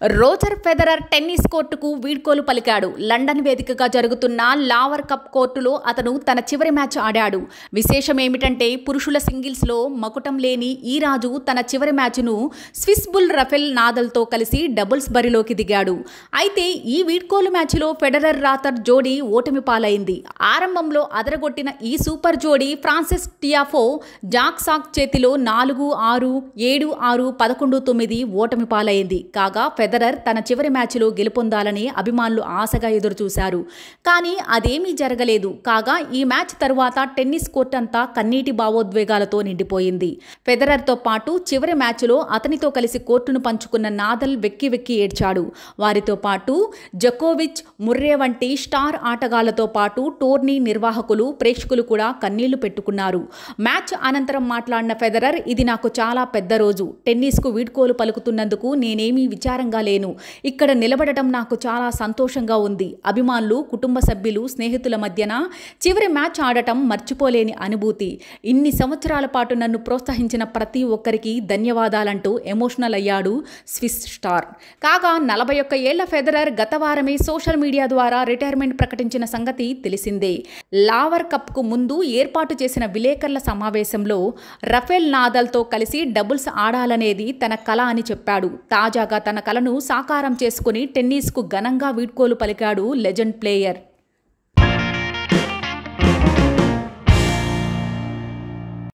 Roger Federer tennis కోర్టుకు వీడ్కోలు పలికాడు లండన్ వేదికగా జరుగుతున్న లావర్ కప్ కోర్టులో అతను తన చివరి మ్యాచ్ ఆడాడు విశేషం ఏమిటంటే పురుషుల సింగిల్స్లో మకుటం లేని ఈ రాజు తన చివరి మ్యాచ్ను స్విస్ బుల్ రఫెల్ నాదల్తో కలిసి డబుల్స్ బరిలోకి దిగాడు అయితే ఈ వీడ్కోలు మ్యాచ్లో ఫెడరర్ రాతర్ జోడీ ఓటమి పాలైంది ఆరంభంలో అదరగొట్టిన ఈ సూపర్ జోడీ ఫ్రాన్సిస్ టియాఫో జాక్ సాక్ చేతిలో నాలుగు ఆరు ఏడు ఆరు పదకొండు తొమ్మిది ఓటమి పాలైంది కాగా ఫెదరర్ తన చివరి మ్యాచ్లో గెలుపొందాలని అభిమానులు ఆశగా ఎదురుచూశారు కానీ అదేమీ జరగలేదు కాగా ఈ మ్యాచ్ తరువాత టెన్నిస్ కోర్ట్ అంతా కన్నీటి భావోద్వేగాలతో నిండిపోయింది ఫెదరర్తో పాటు చివరి మ్యాచ్లో అతనితో కలిసి కోర్టును పంచుకున్న నాదల్ వెక్కి వెక్కి ఏడ్చాడు వారితో పాటు జకోవిచ్ ముర్రే వంటి స్టార్ ఆటగాళ్లతో పాటు టోర్నీ నిర్వాహకులు ప్రేక్షకులు కూడా కన్నీళ్లు పెట్టుకున్నారు మ్యాచ్ అనంతరం మాట్లాడిన ఫెదరర్ ఇది నాకు చాలా పెద్ద రోజు టెన్నిస్కు వీడ్కోలు పలుకుతున్నందుకు నేనేమీ విచారంగా లేను ఇక్కడ నిలబడటం నాకు చాలా సంతోషంగా ఉంది అభిమానులు కుటుంబ సభ్యులు స్నేహితుల మధ్యన చివరి మ్యాచ్ ఆడటం మర్చిపోలేని అనుభూతి ఇన్ని సంవత్సరాల పాటు నన్ను ప్రోత్సహించిన ప్రతి ఒక్కరికి ధన్యవాదాలంటూ ఎమోషనల్ అయ్యాడు స్విస్ స్టార్ కాగా నలభై ఒక్క ఏళ్ల ఫెదరర్ గత వారమే సోషల్ మీడియా ద్వారా రిటైర్మెంట్ ప్రకటించిన సంగతి తెలిసిందే లావర్ కప్కు ముందు ఏర్పాటు చేసిన విలేకరుల సమావేశంలో రఫేల్ నాదల్తో కలిసి డబుల్స్ ఆడాలనేది తన కళ అని చెప్పాడు తాజాగా తన కలను సాకారం చేసుకుని టెన్నిస్కు ఘనంగా వీడ్కోలు పలికాడు లెజెండ్ ప్లేయర్